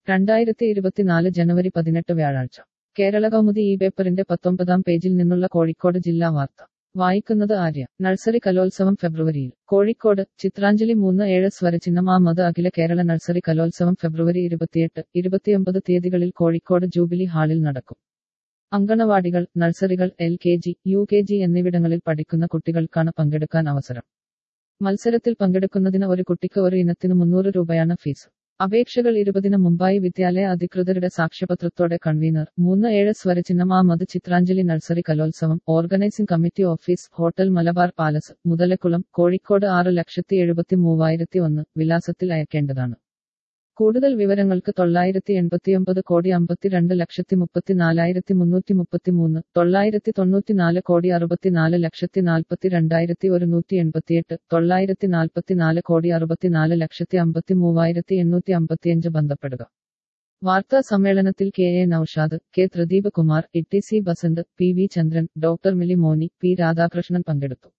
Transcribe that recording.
രണ്ടായിരത്തി ഇരുപത്തിനാല് ജനുവരി പതിനെട്ട് വ്യാഴാഴ്ച കേരള കൗമുദി ഈ പേപ്പറിന്റെ പത്തൊമ്പതാം പേജിൽ നിന്നുള്ള കോഴിക്കോട് ജില്ലാ വാർത്ത വായിക്കുന്നത് ആര്യ നഴ്സറി കലോത്സവം ഫെബ്രുവരിയിൽ കോഴിക്കോട് ചിത്രാഞ്ജലി മൂന്ന് ഏഴ് സ്വരചിഹ്നം ആ മത് അഖില കേരള നഴ്സറി കലോത്സവം ഫെബ്രുവരി ഇരുപത്തിയെട്ട് ഇരുപത്തിയൊമ്പത് തീയതികളിൽ കോഴിക്കോട് ജൂബിലി ഹാളിൽ നടക്കും അങ്കണവാടികൾ നഴ്സറികൾ L K G U K G എന്നിവിടങ്ങളിൽ പഠിക്കുന്ന കുട്ടികൾക്കാണ് പങ്കെടുക്കാൻ അവസരം മത്സരത്തിൽ പങ്കെടുക്കുന്നതിന് ഒരു കുട്ടിക്ക് ഒരു ഇനത്തിന് മുന്നൂറ് രൂപയാണ് ഫീസ് അപേക്ഷകൾ ഇരുപതിന് മുമ്പായി വിദ്യാലയ അധികൃതരുടെ സാക്ഷ്യപത്രത്തോടെ കൺവീനർ മൂന്ന് ഏഴ് സ്വരചിഹ്നം ആ മത് ചിത്രാഞ്ജലി നഴ്സറി കലോത്സവം organising committee office hotel Malabar palace Muthalakkulam Kozhikode ആറ് ലക്ഷത്തി എഴുപത്തി മൂവായിരത്തി ഒന്ന് വിലാസത്തിൽ അയക്കേണ്ടതാണ് കൂടുതൽ വിവരങ്ങൾക്ക് തൊള്ളായിരത്തി എൺപത്തിയൊമ്പത് കോടി അമ്പത്തിരണ്ട് ലക്ഷത്തി മുപ്പത്തി നാലായിരത്തി മുന്നൂറ്റി മുപ്പത്തി മൂന്ന് തൊള്ളായിരത്തി തൊണ്ണൂറ്റിനാല് കോടി അറുപത്തിനാല് ലക്ഷത്തി നാൽപ്പത്തി രണ്ടായിരത്തി ഒരുന്നൂറ്റി എൺപത്തിയെട്ട് തൊള്ളായിരത്തി നാൽപ്പത്തിനാല് കോടി അറുപത്തിനാല് ലക്ഷത്തി അമ്പത്തി മൂവായിരത്തി എണ്ണൂറ്റി അമ്പത്തിയഞ്ച് ബന്ധപ്പെടുക വാർത്താ സമ്മേളനത്തിൽ K A Naushad K Thrideep Kumar E T C Basanth P V Chandran doctor Mili Moni P Radhakrishnan പങ്കെടുത്തു